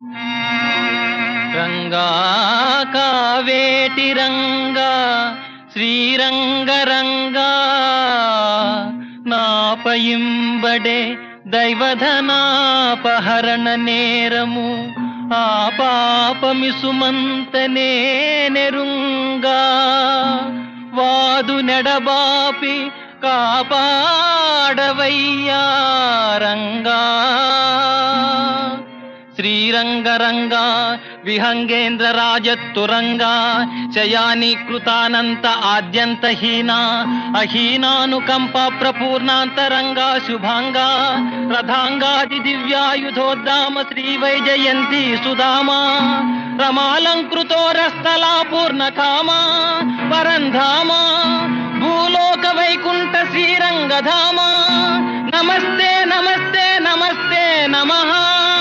రంగా కావేటి రంగా శ్రీరంగ రంగా నాపయింబడే దైవధనాపహరణ నేరము ఆ పాపమిసుమంతనే నెరుంగా వాదు నెడబాపి కాపాడవయ్యా రంగా శ్రీరంగరంగా విహంగేంద్ర రాజత్తురంగా శయానీకృతానంత ఆద్యంతహీనా అహీనానుకంప ప్రపూర్ణాంతరంగా శుభాంగా రథాంగాది దివ్యాయుధోద్దామ శ్రీ వైజయంతి సుధామా రమాలంకృతోరస్థలా పూర్ణకామా పరంధామా భూలోక వైకుంఠ శ్రీరంగధామా నమస్తే నమస్తే నమస్తే నమః